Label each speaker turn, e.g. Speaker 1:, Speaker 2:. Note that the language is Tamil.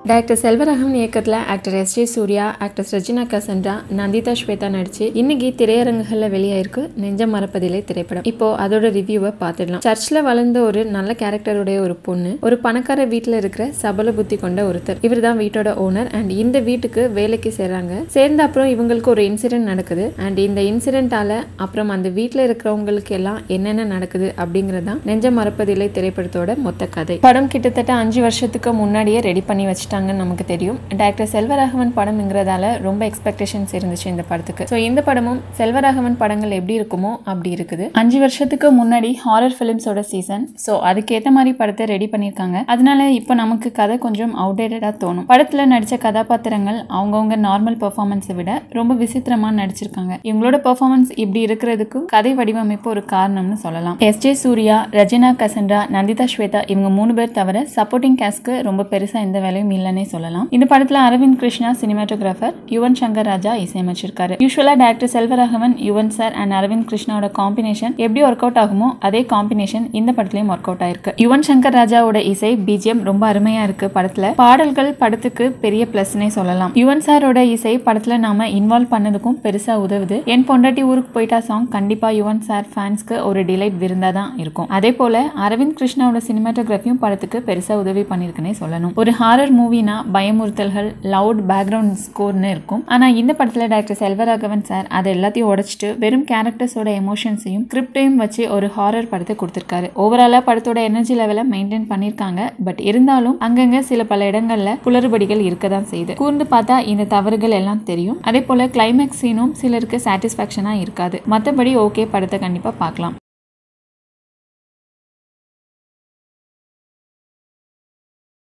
Speaker 1: டைரக்டர் செல்வராகவன் இயக்கத்தில் actor S J Suryah actors Regina Cassandra Nandita Swetha நடிச்சு இன்னைக்கு திரையரங்குகளில் வெளியாயிருக்கு நெஞ்சம் மறப்பதிலே திரைப்படம் இப்போ அதோட ரிவ்யூவை பார்த்துடலாம் சர்ச்சில் வளர்ந்த ஒரு நல்ல கேரக்டருடைய ஒரு பொண்ணு ஒரு பணக்கார வீட்டில் இருக்கிற சபல புத்தி கொண்ட ஒருத்தர் இவர் தான் வீட்டோட ஓனர் அண்ட் இந்த வீட்டுக்கு வேலைக்கு சேர்றாங்க சேர்ந்த அப்புறம் இவங்களுக்கு ஒரு இன்சிடென்ட் நடக்குது அண்ட் இந்த இன்சிடென்ட்டால அப்புறம் அந்த வீட்டில் இருக்கிறவங்களுக்கு எல்லாம் என்னென்ன நடக்குது அப்படிங்கறதான் நெஞ்சம் மறப்பதில்லை திரைப்படத்தோட மொத்த கதை படம் கிட்டத்தட்ட அஞ்சு வருஷத்துக்கு முன்னாடியே ரெடி பண்ணி வச்சுட்டாங்கன்னு நமக்கு தெரியும் டைரக்டர் செல்வராகவன் படம்ங்கிறதால ரொம்ப எக்ஸ்பெக்டேஷன்ஸ் இருந்துச்சு இந்த படத்துக்கு ஸோ இந்த படமும் செல்வராகவன் படங்கள் எப்படி இருக்குமோ அப்படி இருக்குது அஞ்சு வருஷத்துக்கு முன்னாடி ஹாரர் ஃபிலிம்ஸோட சீசன் ஸோ அதுக்கேற்ற மாதிரி படத்தை ரெடி பண்ணியிருக்காங்க அதனால இப்போ நமக்கு கதை கொஞ்சம் அவுடேட்டடாக தோணும் படத்தில் நடித்த கதாபாத்திரங்கள் அவங்கவுங்க நார்மல் பெர்ஃபார்மன்ஸை விட ரொம்ப விசித்திரமாக நடிச்சிருக்காங்க இவங்களோட பெர்ஃபார்மன்ஸ் இப்படி இருக்கிறதுக்கும் கதை வடிவமைப்பு ஒரு காரணம்னு சொல்லலாம் எஸ் ஜே சூர்யா ரஜினா கசன்ரா நந்திதா ஸ்வேதா இவங்க மூணு பேர் தவிர சப்போர்ட்டிங் கேஸ்க்கு ரொம்ப பெருசா எந்த வேலையும் இல்லைன்னே சொல்லலாம் இந்த படத்துல அரவிந்த் கிருஷ்ணா சினிமாட்டோகிராஃபர் யுவன் சங்கர் ராஜா இசையமைச்சிருக்காரு யூஸ்வலா director Selvaraghavan Yuvan sir and Aravind கிருஷ்ணாவோட காம்பினேஷன் எப்படி ஒர்க் அவுட் ஆகுமோ அதே காம்பினேஷன் இந்த படத்துலயும் ஒர்க் அவுட் ஆயிருக்கு யுவன் சங்கர் ராஜாவோட இசை பிஜிஎம் ரொம்ப அருமையா இருக்கு படத்துல பாடல்கள் படத்துக்கு பெரிய பிளஸ்னே சொல்லலாம் யுவன் சாரோட இசை படத்துல நாம இன்வால்வ் பண்ணதுக்கும் பெருசா உதவுது என் பொண்டாட்டி ஊருக்கு போயிட்டா சாங் கண்டிப்பா யுவன் சார் ஃபேன்ஸ்க்கு ஒரு டிலைட் விருந்தா தான் இருக்கும் அதே போல அரவிந்த் கிருஷ்ணாவோட சினிமாட்டோகிராஃபியும் படத்துக்கு பெருசா உதவி பண்ணிருக்குன்னே சொல்லணும் ஒரு ஹாரர் மூவினா பயமுறுத்தல்கள் லவுட் பேக்ரவுண்ட் ஸ்கோர்னு இருக்கும் ஆனா இந்த படத்துல டாக்டர் செல்வராகவன் சார் அதை எல்லாத்தையும் உடைச்சிட்டு வெறும் கேரக்டர்ஸோட எமோஷன்ஸையும் ஸ்கிரிப்டையும் வச்சு ஒரு ஹாரர் படத்தை கொடுத்திருக்காரு ஓவராலா படத்தோட எனர்ஜி லெவலை மெயின்டைன் பண்ணிருக்காங்க பட் இருந்தாலும் அங்கங்க சில பல இடங்கள்ல குளறுபடிகள் இருக்க தான் செய்யுது கூர்ந்து பார்த்தா இந்த தவறுகள் எல்லாம் தெரியும் அதே போல கிளைமேக்ஸ் சீனும் சிலருக்கு சாட்டிஸ்ஃபேக்ஷனா இருக்காது மற்றபடி ஓகே படத்தை கண்டிப்பா பார்க்கலாம்